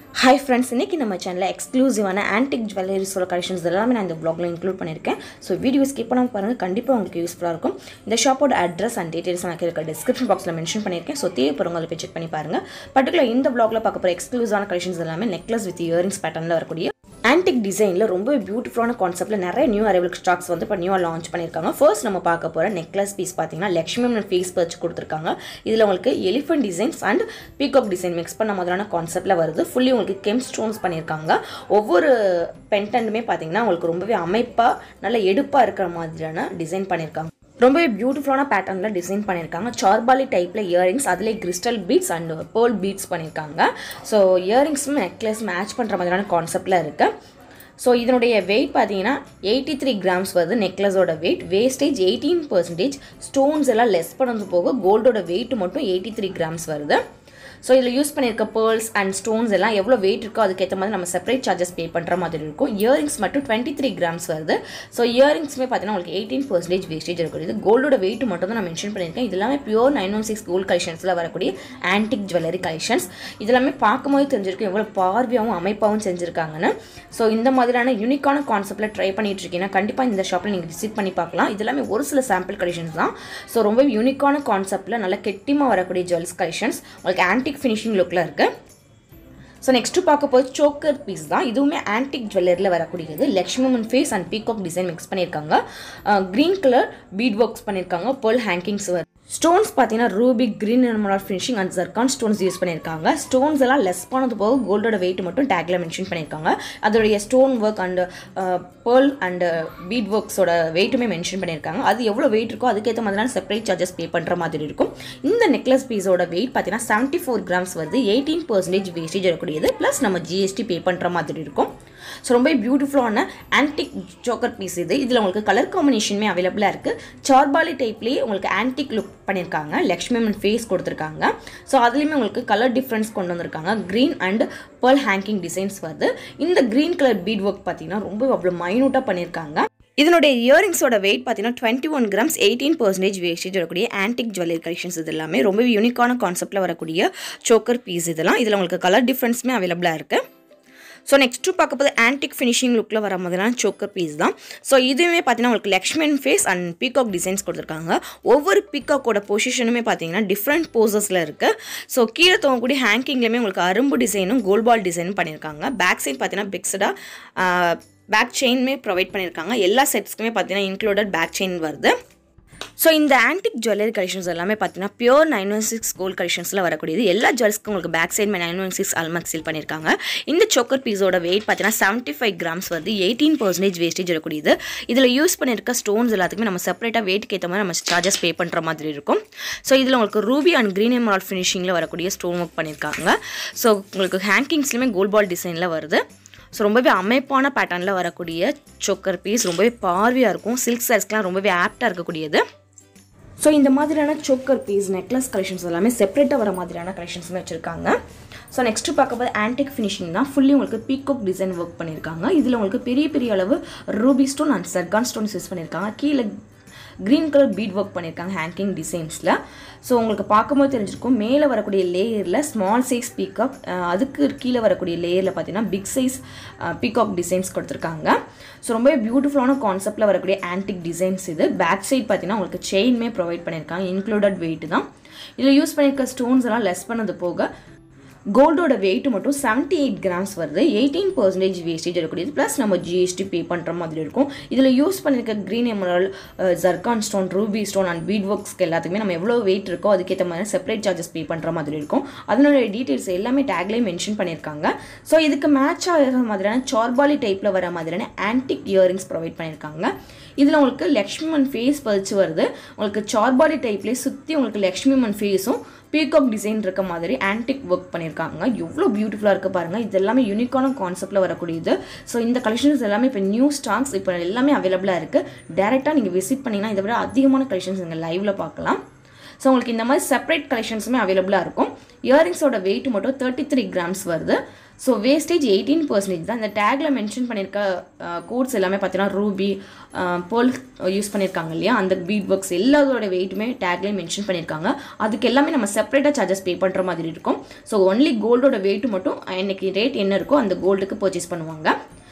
hi friends இன்றைக்கி நம்ம சேனலில் எக்ஸ்க்ளூசிவான ஆன்டிக் ஜுவல்லரிஸோட கலெக்ஷன்ஸ் எல்லாமே நான் இந்த ப்ளாகில் இன்க்ளூட் பண்ணியிருக்கேன் ஸோ வீடியோ ஸ்கிப் பண்ணாமல் பாருங்கள் கண்டிப்பாக உங்களுக்கு யூஸ்ஃபுல்லாக இருக்கும் இந்த ஷாப்போட அட்ரஸ் அண்ட் டீட்டெயில்ஸ் நான் இருக்க டிஸ்கிரிப்ஷன் பாக்ஸில் மென்ஷன் பண்ணியிருக்கேன் ஸோ தேவைப்படுறவங்க போய் செக் பண்ணி பாருங்கள் பர்டிகுலர் இந்த ப்ளாகில் பார்க்க போகிற எக்ஸ்க்ளூசிவான கலெக்ஷன்ஸ் எல்லாமே நெக்லஸ் வித் இயரிங்ஸ் பேட்டர்னில் வரக்கூடிய ஆன்டிக் டிசைனில் ரொம்ப பியூட்டிஃபுல்லான கான்செப்ட்டில் நிறைய நியூ அரைவல் ஸ்டாக்ஸ் வந்து இப்போ நியூவாக லான்ச் பண்ணியிருக்காங்க ஃபர்ஸ்ட் நம்ம பார்க்க போகிற நெக்லஸ் பீஸ் பார்த்தீங்கன்னா லக்ஷ்மி அம்மன் ஃபேஸ் பர்ச் கொடுத்துருக்காங்க இதில் உங்களுக்கு elephant designs and peacock design mix பண்ண மாதிரியான கான்செப்ட்டில் வருது ஃபுல்லி உங்களுக்கு கெம் ஸ்டோன்ஸ் பண்ணியிருக்காங்க ஒவ்வொரு பென்டன்ட்டுமே பார்த்தீங்கன்னா உங்களுக்கு ரொம்பவே அமைப்பாக நல்ல எடுப்பாக இருக்கிற மாதிரியான டிசைன் பண்ணியிருக்காங்க ரொம்பவே பியூட்டிஃபுல்லான பேட்டர்னில் டிசைன் பண்ணியிருக்காங்க சார்பாலி டைப்பில் இயரிங்ஸ் அதிலே crystal beads and pearl beads பண்ணியிருக்காங்க ஸோ இயரிங்ஸும் நெக்லஸ் மேட்ச் பண்ணுற மாதிரியான கான்செப்டில் இருக்குது ஸோ இதனுடைய வெயிட் பார்த்தீங்கன்னா எயிட்டி த்ரீ கிராம்ஸ் வருது நெக்லஸோட weight wastage eighteen percentage stones எல்லாம் லெஸ் பண்ணது போக கோல்டோட வெயிட் மட்டும் எயிட்டி த்ரீ கிராம்ஸ் வருது ஸோ இதில் யூஸ் பண்ணியிருக்க பேர்ல்ஸ் அண்ட் ஸ்டோன்ஸ் எல்லாம் எவ்வளோ வெயிட் இருக்கோ அதுக்கேற்ற மாதிரி நம்ம செப்பரேட் சார்ஜஸ் பே பண்ணுற மாதிரி இருக்கும் இயரிங்ஸ் மட்டும் டுவெண்ட்டி த்ரீ கிராம்ஸ் வருது ஸோ இயரிங்ஸுமே பார்த்தீங்கன்னா உங்களுக்கு எயிட்டீன் பர்சன்டேஜ் வேஸ்டேஜ் இருக்கக்கூடியது கோல்டோட வெயிட் மட்டும் தான் நான் மென்ஷன் பண்ணியிருக்கேன் இது எல்லாமே pure nine one six gold கலெக்ஷன்ஸில் வரக்கூடிய ஆன்டிக் ஜுவல்லரி கலெக்ஷன்ஸ் இதெல்லாமே பார்க்கும்போது தெரிஞ்சிருக்கும் எவ்வளோ பார்வையாகவும் அமைப்பாகவும் செஞ்சுருக்காங்கன்னு ஸோ இந்த மாதிரியான யூனிக்கான கான்செப்ட்டில் ட்ரை பண்ணிட்டு இருக்கீங்கன்னா கண்டிப்பாக இந்த ஷாப்பில் நீங்கள் விசிட் பண்ணி பார்க்கலாம் இது எல்லாமே ஒரு சில சாம்பிள் கலெக்ஷன்ஸ் தான் ஸோ ரொம்ப யூனிக்கான கான்செப்ட்டில் நல்ல கெட்டிமாக வரக்கூடிய ஜுவல்ஸ் கலெக்ஷன்ஸ் உங்களுக்கு ஆன்டிக் ஃபினிஷிங் லுக்கில் இருக்குது ஸோ நெக்ஸ்ட்டு பார்க்க போது சோக்கர் பீஸ் தான் இதுவுமே ஆன்டிக் ஜுவல்லரியில் வரக்கூடியது Lakshmi face and peacock design mix பண்ணியிருக்காங்க க்ரீன் கலர் பீட் ஒர்க்ஸ் பண்ணியிருக்காங்க பேர்ல் ஹேங்கிங்ஸ் ஸ்டோன்ஸ் பார்த்தீங்கன்னா ruby green emerald finishing and zircon stones use பண்ணியிருக்காங்க ஸ்டோன்ஸ் எல்லாம் லெஸ் பண்ணது போக கோல்டோட வெயிட் மட்டும் டேக்ல மென்ஷன் பண்ணியிருக்காங்க அதோடைய stone work and pearl and bead ஒர்க்ஸோட வெயிட்டுமே மென்ஷன் பண்ணியிருக்காங்க அது எவ்வளோ வெயிட் இருக்கோ அதுக்கேற்ற மாதிரியான செப்பரேட் சார்ஜஸ் பே பண்ணுற மாதிரி இருக்கும் இந்த நெக்லஸ் பீஸோட வெயிட் பார்த்தீங்கன்னா செவன்ட்டி ஃபோர் கிராம்ஸ் வருது எயிட்டீன் பர்சன்டேஜ் வேஸ்டேஜ் இருக்கக்கூடியது ப்ளஸ் நம்ம ஜிஎஸ்டி பே பண்ணுற மாதிரி இருக்கும் ஸோ ரொம்ப பியூட்டிஃபுல்லான ஆன்டிக் ஜோக்கர் பீஸ் இது இதில் உங்களுக்கு கலர் காம்பினேஷனுமே அவைலபிளாக இருக்குது சார்பாலி டைப்லேயே உங்களுக்கு ஆன்டிக் லுக் பண்ணியிருக்காங்க லக்ஷ்மி அம்மன் ஃபேஸ் கொடுத்துருக்காங்க ஸோ அதுலேயுமே உங்களுக்கு கலர் டிஃப்ரென்ஸ் கொண்டு வந்திருக்காங்க green and pearl hanging designs வருது இந்த க்ரீன் கலர் பீட் ஒர்க் பார்த்தீங்கன்னா ரொம்ப அவ்வளோ மைனூட்டாக பண்ணியிருக்காங்க இதனுடைய இயரிங்ஸோட வெயிட் பார்த்தீங்கன்னா twenty one grams eighteen percentage wastage வரக்கூடிய ஆன்டிக் ஜுவல்லரி கலெக்ஷன்ஸ் இது எல்லாமே ரொம்ப யூனிக்கான கான்செப்ட்டில் வரக்கூடிய சோக்கர் பீஸ் இதெல்லாம் இதில் உங்களுக்கு கலர் டிஃப்ரென்ஸுமே அவைலபிளாக இருக்குது ஸோ நெக்ஸ்ட்டு பார்க்க போது ஆன்டிக் ஃபினிஷிங் லுக்கில் வர மாதிரியான சோக்கர் பீஸ் தான் ஸோ இதுவுமே பார்த்தீங்கன்னா உங்களுக்கு Lakshman face and peacock designs கொடுத்துருக்காங்க ஒவ்வொரு பீகாக்கோட பொசிஷனுமே பார்த்தீங்கன்னா டிஃப்ரெண்ட் போசஸில் இருக்குது ஸோ கீழே தோங்கக்கூடிய ஹேங்கிங்லேயுமே உங்களுக்கு அரும்பு டிசைனும் கோல்பால் டிசைனும் பண்ணியிருக்காங்க பேக் சைட் பார்த்தீங்கன்னா பிக்ஸடாக பேக் செயினுமே ப்ரொவைட் பண்ணியிருக்காங்க எல்லா செட்ஸ்க்குமே பார்த்தீங்கன்னா இன்க்ளூடட் பேக் செயின் வருது ஸோ இந்த ஆன்டிக் ஜுவல்லரி கலெக்ஷன்ஸ் எல்லாமே பார்த்தீங்கன்னா pure nine one six gold கலெக்ஷன்ஸில் வரக்கூடியது எல்லா ஜுவல்ஸ்க்கும் உங்களுக்கு back side nine one six hallmark seal பண்ணியிருக்காங்க இந்த சோக்கர் பீஸோட வெயிட் பார்த்தீங்கன்னா செவன்ட்டி ஃபைவ் கிராம்ஸ் வருது எயிட்டீன் பர்சன்டேஜ் வேஸ்டேஜ் வரக்கூடியது இதில் யூஸ் பண்ணியிருக்க ஸ்டோன்ஸ் எல்லாத்துக்குமே நம்ம செப்பரேட்டாக வெயிட்க்கு ஏற்ற மாதிரி நம்ம சார்ஜஸ் பே பண்ணுற மாதிரி இருக்கும் ஸோ இதில் உங்களுக்கு ரூபி அண்ட் க்ரீன் எமரால் ஃபினிஷிங்கில் வரக்கூடிய ஸ்டோன் ஒர்க் பண்ணியிருக்காங்க ஸோ உங்களுக்கு ஹேங்கிங்ஸ்லையுமே கோல்ட் பால் டிசைனில் வருது ஸோ ரொம்பவே அமைப்பான பேட்டர்னில் வரக்கூடிய சோக்கர் பீஸ் ரொம்பவே பார்வையாக இருக்கும் சில்க் சாரீஸ்க்கெலாம் ரொம்பவே ஆப்டாக இருக்கக்கூடியது ஸோ இந்த மாதிரியான சோக்கர் பீஸ் நெக்லஸ் கலெக்ஷன்ஸ் எல்லாமே செப்பரேட்டாக வர மாதிரியான கலெக்ஷன்ஸுமே வச்சுருக்காங்க ஸோ நெக்ஸ்ட்டு பார்க்கும்போது ஆன்டிக் ஃபினிஷிங் தான் ஃபுல்லி உங்களுக்கு பீகோக் டிசைன் ஒர்க் பண்ணியிருக்காங்க இதில் உங்களுக்கு பெரிய பெரிய அளவு ruby stone and zircon stones use பண்ணியிருக்காங்க கீழே க்ரீன் கலர் பீட் ஒர்க் பண்ணியிருக்காங்க ஹேங்கிங் டிசைன்ஸில் ஸோ உங்களுக்கு பார்க்கும்போது தெரிஞ்சிருக்கும் மேலே வரக்கூடிய லேயரில் ஸ்மால் சைஸ் பீகாக் அதுக்கு கீழே வரக்கூடிய லேயரில் பார்த்தீங்கன்னா பிக் சைஸ் பீகாக் டிசைன்ஸ் கொடுத்துருக்காங்க ஸோ ரொம்பவே பியூட்டிஃபுல்லான கான்செப்டில் வரக்கூடிய ஆன்டிக் டிசைன்ஸ் இது பேக் சைட் பார்த்தீங்கன்னா உங்களுக்கு செயின்மே ப்ரொவைட் பண்ணியிருக்காங்க இன்க்ளூடட் வெயிட் தான் இதில் யூஸ் பண்ணியிருக்க ஸ்டோன்ஸ் எல்லாம் லெஸ் பண்ணது போக கோல்டோட வெயிட் மட்டும் செவன்ட்டி எயிட் கிராம்ஸ் வருது எயிட்டீன் பர்சன்டேஜ் வேஸ்டேஜ் இருக்கக்கூடியது ப்ளஸ் நம்ம ஜிஎஸ்டி பே பண்ணுற மாதிரி இருக்கும் இதில் யூஸ் பண்ணியிருக்க green emerald zircon stone ruby stone and bead ஒர்க்ஸ்க்கு எல்லாத்துக்குமே நம்ம எவ்வளோ வெயிட் இருக்கோ அதுக்கேற்ற மாதிரி செப்பரேட் சார்ஜஸ் பே பண்ணுற மாதிரி இருக்கும் அதனுடைய டீட்டெயில்ஸ் எல்லாமே டேக்லேயே மென்ஷன் பண்ணியிருக்காங்க ஸோ இதுக்கு மேட்ச் ஆகிற மாதிரியான சார்பாலி டைப்பில் வர மாதிரியான ஆன்டிக் இயரிங்ஸ் ப்ரொவைட் பண்ணியிருக்காங்க இதில் உங்களுக்கு லக்ஷ்மிமன் ஃபேஸ் பறிச்சு வருது உங்களுக்கு சார்பாலி டைப்லேயே சுற்றி உங்களுக்கு லக்ஷ்மிமன் ஃபேஸும் பீகாக் டிசைன் இருக்க மாதிரி ஆன்டிக் ஒர்க் பண்ணியிருக்காங்க எவ்வளோ பியூட்டிஃபுல்லாக இருக்குது பாருங்கள் இது எல்லாமே யூனிக்கான கான்செப்ட்டில் வரக்கூடியது ஸோ இந்த கலெக்ஷன்ஸ் எல்லாமே இப்போ நியூ ஸ்டாக்ஸ் இப்போ எல்லாமே அவைலபிளாக இருக்குது டேரெக்டாக நீங்கள் விசிட் பண்ணிங்கன்னா இதை விட அதிகமான கலெக்ஷன்ஸ் நீங்கள் லைவில் பார்க்கலாம் ஸோ உங்களுக்கு இந்த மாதிரி செப்பரேட் கலெக்ஷன்ஸுமே அவைலபிளாக இருக்கும் இயரிங்ஸோட வெயிட் மட்டும் தேர்ட்டி த்ரீ கிராம்ஸ் வருது ஸோ வேஸ்டேஜ் எயிட்டீன் பர்சன்டேஜ் தான் இந்த டேக்கில் மென்ஷன் பண்ணியிருக்க கோட்ஸ் எல்லாமே பார்த்தீங்கன்னா ரூபி போல் யூஸ் பண்ணியிருக்காங்க இல்லையா அந்த பீட் ஒர்க்ஸ் எல்லாத்தோட வெயிட்டுமே டேக்லேயே மென்ஷன் பண்ணியிருக்காங்க அதுக்கு எல்லாமே நம்ம செப்பரேட்டாக சார்ஜஸ் பே பண்ணுற மாதிரி இருக்கும் ஸோ ஒன்லி கோல்டோட வெயிட் மட்டும் இன்னைக்கு ரேட் என்ன இருக்கோ அந்த கோல்டுக்கு பர்ச்சேஸ் பண்ணுவாங்க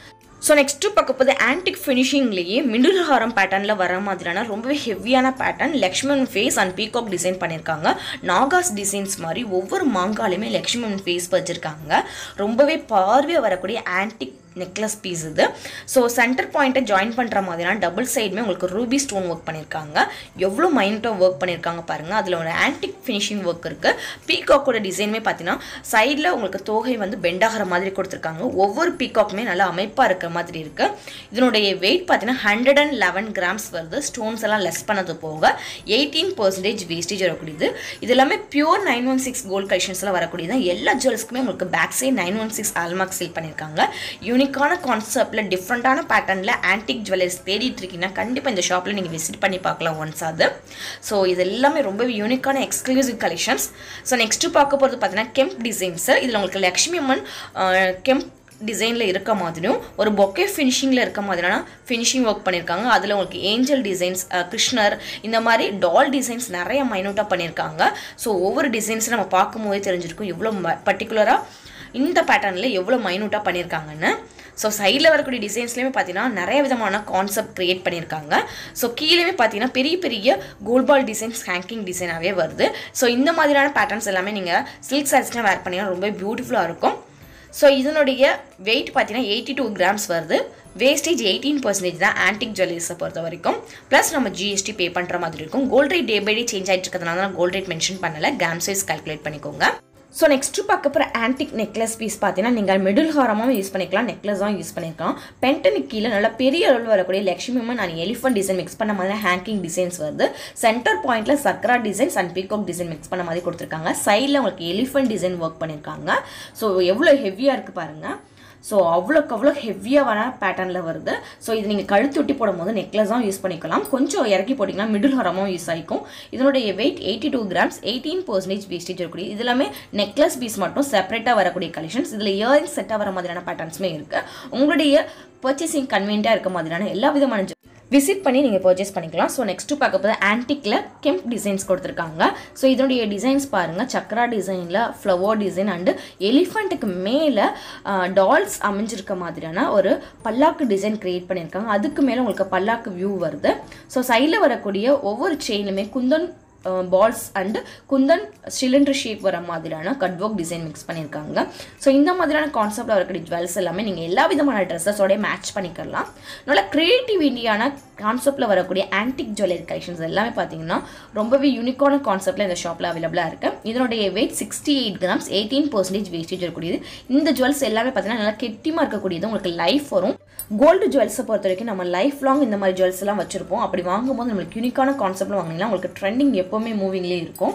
ஸோ நெக்ஸ்ட்டு பார்க்க போது ஆன்டிக் ஃபினிஷிங்லேயே மிடில் ஹாரம் பேட்டர்னில் வர மாதிரியான ரொம்பவே ஹெவியான pattern Lakshman face and peacock design பண்ணியிருக்காங்க நாகாஸ் டிசைன்ஸ் மாதிரி ஒவ்வொரு மாங்காலையுமே லக்ஷ்மன் ஃபேஸ் வச்சுருக்காங்க ரொம்பவே பார்வையாக வரக்கூடிய ஆன்டிக் நெக்லஸ் பீஸ் இது ஸோ சென்டர் பாயிண்ட்டை ஜாயின் பண்ணுற மாதிரியான டபுள் சைடுமே உங்களுக்கு ரூபி ஸ்டோன் ஒர்க் பண்ணியிருக்காங்க எவ்வளோ மைனட்டாக ஒர்க் பண்ணியிருக்காங்க பாருங்கள் அதில் ஒரு ஆன்டிக் ஃபினிஷிங் ஒர்க் இருக்குது பீகாக்கோட டிசைனுமே பார்த்தீங்கன்னா சைடில் உங்களுக்கு தோகை வந்து பெண்ட் ஆகிற மாதிரி கொடுத்துருக்காங்க ஒவ்வொரு பீகாக்குமே நல்லா அமைப்பாக இருக்கிற மாதிரி இருக்குது இதனுடைய வெயிட் பார்த்தீங்கன்னா ஹண்ட்ரட் அண்ட் லெவன் கிராம்ஸ் வருது ஸ்டோன்ஸ் எல்லாம் லெஸ் பண்ணது போக எயிட்டீன் பர்சன்டேஜ் வேஸ்டேஜ் வரக்கூடியது இது எல்லாமே pure nine one six gold கலெக்ஷன்ஸில் வரக்கூடியது எல்லா ஜுவல்ஸ்க்குமே உங்களுக்கு back side nine one six hallmark seal பண்ணியிருக்காங்க யூனிக்கான கான்செப்டில் டிஃப்ரெண்ட்டான பேட்டர்னில் ஆன்டிக் ஜுவல்லரிஸ் தேடிட்டு இருக்கீங்கன்னா கண்டிப்பாக இந்த ஷாப்பில் நீங்கள் விசிட் பண்ணி பார்க்கலாம் ஒன்ஸ் அது ஸோ இது எல்லாமே ரொம்ப யூனிக்கான எக்ஸ்க்ளூசிவ் கலெக்ஷன்ஸ் ஸோ நெக்ஸ்ட்டு பார்க்க போகிறது பார்த்தீங்கன்னா கெம்ப் டிசைன்ஸு இதில் உங்களுக்கு லக்ஷ்மி அம்மன் கெம்ப் டிசைனில் இருக்க மாதிரியும் ஒரு பொக்கே ஃபினிஷிங்கில் இருக்க மாதிரியான ஃபினிஷிங் ஒர்க் பண்ணியிருக்காங்க அதில் உங்களுக்கு ஏஞ்சல் டிசைன்ஸ் கிருஷ்ணர் இந்த மாதிரி டால் டிசைன்ஸ் நிறைய மைனூட்டாக பண்ணியிருக்காங்க ஸோ ஒவ்வொரு டிசைன்ஸும் நம்ம பார்க்கும்போதே தெரிஞ்சிருக்கும் எவ்வளோ பர்டிகுலராக இந்த பேட்டர்னில் எவ்வளோ மைனூட்டாக பண்ணியிருக்காங்கன்னு ஸோ சைடில் வரக்கூடிய டிசைன்ஸ்லேயுமே பார்த்தீங்கன்னா நிறைய விதமான கான்செப்ட் க்ரியேட் பண்ணியிருக்காங்க ஸோ கீழேயுமே பார்த்தீங்கன்னா பெரிய பெரிய கோல்பால் டிசைன்ஸ் ஹேங்கிங் டிசைனாகவே வருது ஸோ இந்த மாதிரியான பேட்டர்ன்ஸ் எல்லாமே நீங்கள் சில்க் சாரீஸ்லாம் வேர் பண்ணிங்கன்னா ரொம்ப பியூட்டிஃபுல்லாக இருக்கும் ஸோ இதனுடைய வெயிட் பார்த்தீங்கன்னா எயிட்டி டூ கிராம்ஸ் வருது வேஸ்டேஜ் எயிட்டீன் பர்சன்டேஜ் தான் ஆன்டிக் ஜுவல்லரிஸை பொறுத்த வரைக்கும் ப்ளஸ் நம்ம ஜிஎஸ்டி பே பண்ணுற மாதிரி இருக்கும் gold rate day by day change ஆகிட்டு இருக்கிறதுனால நான் கோல்ட் ரேட் மென்ஷன் பண்ணலை கிராம்ஸ் வைஸ் கால்குலேட் பண்ணிக்கோங்க ஸோ நெக்ஸ்ட்டு பார்க்க போகிற ஆன்டிக் நெக்லஸ் பீஸ் பார்த்தீங்கன்னா நீங்கள் மிடில் ஹாரமாகவும் யூஸ் பண்ணிக்கலாம் நெக்லஸாகவும் யூஸ் பண்ணிக்கலாம் பென்டனுக்கு கீழே நல்லா பெரிய அளவில் வரக்கூடிய Lakshmi Amman and elephant design mix பண்ண மாதிரி ஹேங்கிங் டிசைன்ஸ் வருது சென்டர் பாயிண்ட்டில் chakra designs and peacock design mix பண்ண மாதிரி கொடுத்துருக்காங்க சைடில் உங்களுக்கு எலிஃபண்ட் டிசைன் ஒர்க் பண்ணியிருக்காங்க ஸோ எவ்வளோ ஹெவியாக இருக்குது பாருங்கள் ஸோ அவ்வளோக்கு அவ்வளோ ஹெவியாக பேட்டர்னில் வருது ஸோ இது நீங்கள் கழுத்து ஒட்டி போடும்போது நெக்லஸாகவும் யூஸ் பண்ணிக்கலாம் கொஞ்சம் இறக்கி போட்டிங்கன்னா மிடில் ஹரமும் யூஸ் ஆகிக்கும் இதனுடைய weight eighty two grams eighteen percentage wastage இருக்கக்கூடிய இது எல்லாமே நெக்லஸ் பீஸ் மட்டும் செப்பரேட்டாக வரக்கூடிய கலெக்ஷன்ஸ் இதில் இயரிங் செட்டாக வர மாதிரியான பேட்டர்ன்ஸுமே இருக்குது உங்களுடைய பர்ச்சேசிங் கன்வீனியாக இருக்க மாதிரியான எல்லா விதமான விசிட் பண்ணி நீங்கள் பர்ச்சேஸ் பண்ணிக்கலாம் ஸோ நெக்ஸ்ட்டு பார்க்க போது ஆன்டிக்கில் கெம்ப் டிசைன்ஸ் கொடுத்துருக்காங்க ஸோ இதனுடைய டிசைன்ஸ் பாருங்கள் சக்ரா டிசைனில் ஃப்ளவர் டிசைன் அண்டு எலிஃபண்ட்டுக்கு மேலே டால்ஸ் அமைஞ்சிருக்க மாதிரியான ஒரு பல்லாக்கு டிசைன் க்ரியேட் பண்ணியிருக்காங்க அதுக்கு மேலே உங்களுக்கு பல்லாக்கு வியூ வருது ஸோ சைடில் வரக்கூடிய ஒவ்வொரு செயினுமே kundan balls and kundan cylinder shape வர மாதிரியான கட் ஒர்க் டிசைன் மிக்ஸ் பண்ணியிருக்காங்க ஸோ இந்த மாதிரியான கான்செப்டில் வரக்கூடிய ஜுவல்ஸ் எல்லாமே நீங்கள் எல்லா விதமான ட்ரெஸ்ஸஸோட மேட்ச் பண்ணிக்கலாம் நல்ல க்ரியேட்டிவிட்டியான கான்செப்டில் வரக்கூடிய ஆன்டிக் ஜுவல்லரி கலெக்ஷன்ஸ் எல்லாமே பார்த்தீங்கன்னா ரொம்பவே யூனிக்கான கான்செப்டில் இந்த ஷாப்பில் அவைலபிளாக இருக்குது இதனுடைய weight sixty eight grams eighteen percentage wastage இருக்கக்கூடியது இந்த ஜுவல்ஸ் எல்லாமே பார்த்தீங்கன்னா நல்லா கெட்டிமாக இருக்கக்கூடியது உங்களுக்கு லைஃப் வரும் கோல்டு ஜுவல்ஸை பொறுத்த வரைக்கும் நம்ம லைஃப் லாங் இந்த மாதிரி ஜுவல்ஸ் எல்லாம் வச்சிருப்போம் அப்படி வாங்கும்போது நம்மளுக்கு யூனிக்கான கான்செப்ட்ல வாங்கினீங்கன்னா உங்களுக்கு ட்ரெண்டிங் எப்போவுமே மூவிங்லேயே இருக்கும்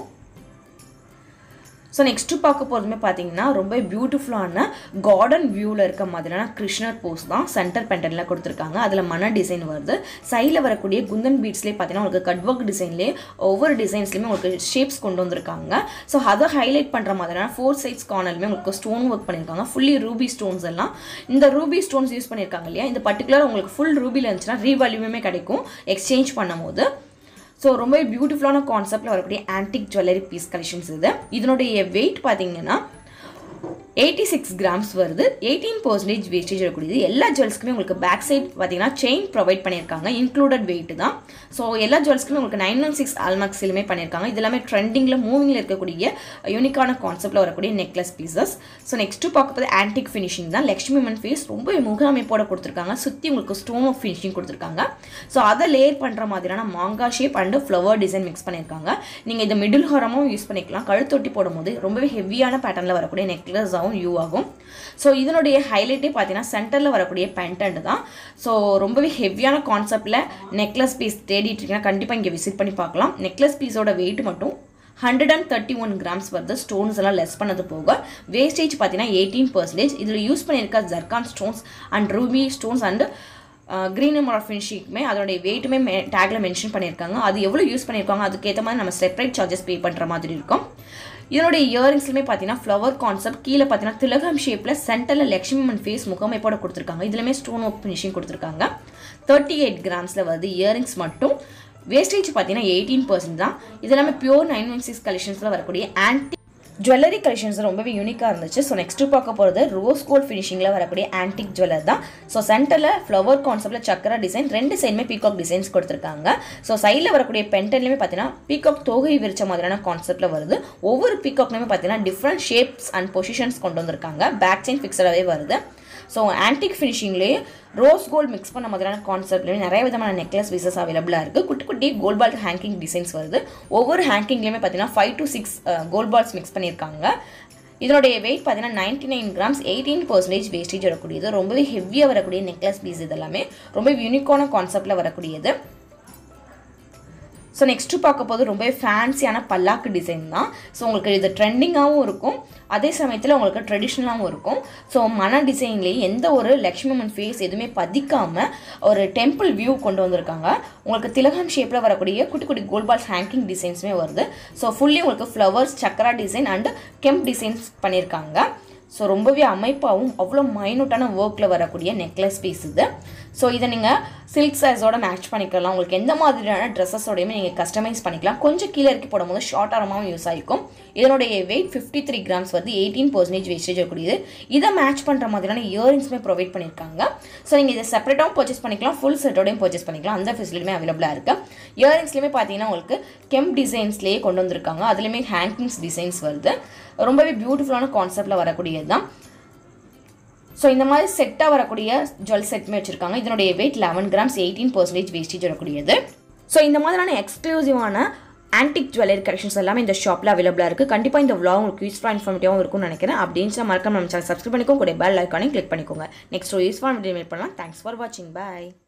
ஸோ நெக்ஸ்ட்டு பார்க்க போகிறதுமே பார்த்தீங்கன்னா ரொம்ப பியூட்டிஃபுல்லான கார்டன் வியூவில் இருக்க மாதிரியான கிருஷ்ணர் போஸ் தான் சென்டர் பெண்டனில் கொடுத்துருக்காங்க அதில் மன டிசைன் வருது சைடில் வரக்கூடிய குந்தன் பீட்ஸ்லேயே பார்த்தீங்கன்னா உங்களுக்கு கட் ஒர்க் டிசைன்லேயே ஒவ்வொரு டிசைன்ஸ்லையுமே உங்களுக்கு ஷேப்ஸ் கொண்டு வந்திருக்காங்க ஸோ அதை ஹைலைட் பண்ணுற மாதிரியான ஃபோர் சைட்ஸ் கார்னர்லுமே உங்களுக்கு ஸ்டோன் ஒர்க் பண்ணியிருக்காங்க ஃபுல்லி ரூபி ஸ்டோன்ஸ் எல்லாம் இந்த ரூபி ஸ்டோன்ஸ் யூஸ் பண்ணியிருக்காங்க இல்லையா இந்த பர்டிகுலர் உங்களுக்கு ஃபுல் ரூபியில் இருந்துச்சுன்னா ரீவால்யூமே கிடைக்கும் எக்ஸ்சேஞ்ச் பண்ணும்போது ஸோ ரொம்ப பியூட்டிஃபுல்லான கான்செப்டில் வரக்கூடிய ஆன்டிக் ஜுவல்லரி பீஸ் கலெக்ஷன்ஸ் இது இதனுடைய வெயிட் பார்த்தீங்கன்னா எயிட்டி சிக்ஸ் கிராம்ஸ் வருது எயிட்டீன் பர்சன்டேஜ் வேஸ்டேஜ் இருக்கக்கூடியது எல்லா ஜுவல்ஸ்க்குமே உங்களுக்கு பேக் சைட் பார்த்தீங்கன்னா செயின் ப்ரொவைட் பண்ணியிருக்காங்க இன்க்ளூடட் வெயிட் தான் ஸோ எல்லா ஜுவல்ஸ்க்குமே உங்களுக்கு நைன் ஒன் சிக்ஸ் ஆல்மார்க்ஸ்லையுமே பண்ணியிருக்காங்க இது எல்லாமே ட்ரெண்டிங்கில் மூவிங்கில் இருக்கக்கூடிய யூனிக்கான கான்செப்டில் வரக்கூடிய நெக்லஸ் பீசஸ் ஸோ நெக்ஸ்ட்டு பார்க்க போது ஆன்டிக் ஃபினிஷிங் தான் லக்ஷ்மி மன் ஃபேஸ் ரொம்ப முக அமைப்போட கொடுத்துருக்காங்க சுற்றி உங்களுக்கு ஸ்டோன் ஆஃப் ஃபினிஷிங் கொடுத்துருக்காங்க ஸோ அதை லேயர் பண்ணுற மாதிரியான மாங்கா shape and flower design mix பண்ணியிருக்காங்க நீங்கள் இதை மிடில் ஹாரமும் யூஸ் பண்ணிக்கலாம் கழுத்தொட்டி போடும்போது ரொம்பவே ஹெவியான பேட்டர்னில் வரக்கூடிய நெக்லஸ் ஆகும் யூ ஆகும் ஸோ இதனுடைய ஹைலைட்டே பார்த்தீங்கன்னா சென்டரில் வரக்கூடிய பென்டன்ட் தான் ஸோ ரொம்பவே ஹெவியான கான்செப்டில் நெக்லஸ் பீஸ் தேடிட்டு இருக்கீங்கன்னா கண்டிப்பாக இங்கே விசிட் பண்ணி பார்க்கலாம் நெக்லஸ் பீஸோட வெயிட் மட்டும் hundred and thirty one grams வருது ஸ்டோன்ஸ் எல்லாம் லெஸ் பண்ணது போக வேஸ்டேஜ் பார்த்தீங்கன்னா எயிட்டீன் பர்சன்டேஜ் இதில் யூஸ் பண்ணியிருக்க zircon stones and ruby stones and green model ஃபினிஷிங்குமே அதோடைய வெயிட்டுமே மே டேக்கில் மென்ஷன் பண்ணியிருக்காங்க அது எவ்வளோ யூஸ் பண்ணியிருக்காங்க அதுக்கேற்ற மாதிரி நம்ம செப்பரேட் சார்ஜஸ் பே பண்ணுற மாதிரி இருக்கும் இதனுடைய இயரிங்ஸ்லுமே பார்த்தீங்கன்னா ஃப்ளவர் கான்செப்ட் கீழே பார்த்தீங்கன்னா திலகம் ஷேப்பில் சென்டரில் லக்ஷ்மி அம்மன் ஃபேஸ் முகமைப்போட கொடுத்துருக்காங்க இதுலையுமே ஸ்டோன் ஒர்க் ஃபினிஷிங் கொடுத்துருக்காங்க தேர்ட்டி எயிட் கிராம்ஸில் வருது இயரிங்ஸ் மட்டும் வேஸ்டேஜ் பார்த்தீங்கன்னா எயிட்டீன் பர்சன்ட் தான் இது எல்லாமே பியூர் நைன் ஒன் சிக்ஸ் கலெக்ஷன்ஸில் வரக்கூடிய ஆன்டி ஜுவல்லரி கலெக்ஷன்ஸ் ரொம்பவே யூனிக்காக இருந்துச்சு ஸோ நெக்ஸ்ட்டு பார்க்க போகிறது ரோஸ் கோல்ட் ஃபினிஷிங்கில் வரக்கூடிய ஆன்டிக் ஜுவல்லர் தான் ஸோ சென்டரில் ஃப்ளவர் கான்செப்டில் சக்கரா டிசைன் ரெண்டு சைடுமே பீகாக் டிசைன்ஸ் கொடுத்துருக்காங்க ஸோ சைடில் வரக்கூடிய பென்டன்லையுமே பார்த்தீங்கன்னா பீகாக் தொகை விரிச்ச மாதிரியான கான்செப்ட்டில் வருது ஒவ்வொரு பீகாக்லையுமே பார்த்தீங்கன்னா டிஃப்ரெண்ட் ஷேப்ஸ் அண்ட் பொசிஷன்ஸ் கொண்டு வந்திருக்காங்க பேக் சைன் ஃபிக்ஸடாகவே வருது ஸோ ஆன்டிக் ஃபினிஷிங்லேயே ரோஸ் கோல்ட் மிக்ஸ் பண்ண மாதிரியான கான்செப்ட்லேயும் நிறைய விதமான நெக்லஸ் பீசஸ் அவைலபிளாக இருக்குது குட்டி குட்டி கோல்ட் பால் ஹேங்கிங் டிசைன்ஸ் வருது ஒவ்வொரு ஹேங்கிங்லேயுமே பார்த்தீங்கன்னா five to six gold balls mix பண்ணியிருக்காங்க இதனுடைய வெயிட் பார்த்தீங்கன்னா ninety nine grams eighteen percentage wastage வரக்கூடியது ரொம்பவே ஹெவியாக வரக்கூடிய நெக்லஸ் பீஸ் இதெல்லாமே ரொம்ப யூனிக்கான கான்செப்டில் வரக்கூடியது ஸோ நெக்ஸ்ட்டு பார்க்க போது ரொம்பவே ஃபேன்சியான பல்லாக்கு டிசைன் தான் ஸோ உங்களுக்கு இது ட்ரெண்டிங்காகவும் இருக்கும் அதே சமயத்தில் உங்களுக்கு ட்ரெடிஷ்னலாகவும் இருக்கும் ஸோ மன டிசைன்லேயே எந்த ஒரு லக்ஷ்மி அம்மன் ஃபேஸ் எதுவுமே பதிக்காமல் ஒரு டெம்பிள் வியூ கொண்டு வந்திருக்காங்க உங்களுக்கு திலகம் ஷேப்பில் வரக்கூடிய குட்டி குட்டி கோல்ட் பால்ஸ் ஹேங்கிங் டிசைன்ஸுமே வருது ஸோ ஃபுல்லி உங்களுக்கு flowers chakra design and kemp designs பண்ணியிருக்காங்க ஸோ ரொம்பவே அமைப்பாகவும் அவ்வளோ மைனூட்டான ஒர்க்கில் வரக்கூடிய நெக்லஸ் பீஸ் இது ஸோ இதை நீங்கள் சில்க் சைஸோட மேட்ச் பண்ணிக்கலாம் உங்களுக்கு எந்த மாதிரியான ட்ரெஸ்ஸஸோடையுமே நீங்கள் கஸ்டமைஸ் பண்ணிக்கலாம் கொஞ்சம் கீழே இறக்கி போடும்போது ஷார்ட் ஆரமாகவும் யூஸ் ஆகிக்கும் இதனுடைய வெயிட் ஃபிஃப்டி த்ரீ கிராம்ஸ் வந்து எயிட்டீன் பர்சன்டேஜ் வேஸ்டேஜ் இருக்கக்கூடியது இதை மேட்ச் பண்ணுற மாதிரியான இயரிங்ஸுமே ப்ரொவைட் பண்ணியிருக்காங்க ஸோ நீங்கள் இதை செப்பரேட்டாகவும் பர்ச்சேஸ் பண்ணிக்கலாம் ஃபுல் செட்டோடையும் பர்ச்சேஸ் பண்ணிக்கலாம் அந்த ஃபெசிலிட்டியுமே அவைலபிளாக இருக்குது இயரிங்ஸ்லையுமே பார்த்தீங்கன்னா உங்களுக்கு கெம் டிசைன்ஸ்லேயே கொண்டு வந்திருக்காங்க அதுலேயுமே ஹேங்கிங்ஸ் டிசைன்ஸ் வருது ரொம்பவே பியூட்டிஃபுல்லான கான்செப்டில் வரக்கூடியது தான் ஸோ இந்த மாதிரி செட்டாக வரக்கூடிய ஜுவல் செட்டுமே வச்சுருக்காங்க இதனுடைய weight eleven grams eighteen percentage wastage வரக்கூடியது ஸோ இந்த மாதிரியான எக்ஸ்க்ளூசிவான ஆன்டிக் ஜுவல்லரி கலெக்ஷன்ஸ் எல்லாமே இந்த ஷாப்பில் அவைலபிளாக இருக்குது கண்டிப்பாக இந்த vlog உங்களுக்கு யூஸ்ஃபுல்லாக இன்ஃபார்மேட்டிவாகவும் இருக்கும்னு நினைக்கிறேன் அப்படின்னு மறக்காம நம்ம சேனல் சப்ஸ்கிரைப் பண்ணிக்கோங்க கூட பெல் ஐக்கானையும் கிளிக் பண்ணிக்கோங்க நெக்ஸ்ட் யூஸ்ஃபுல்லான வீடியோ மீட் பண்ணலாம் தேங்க்ஸ் ஃபார் வாட்சிங் பாய்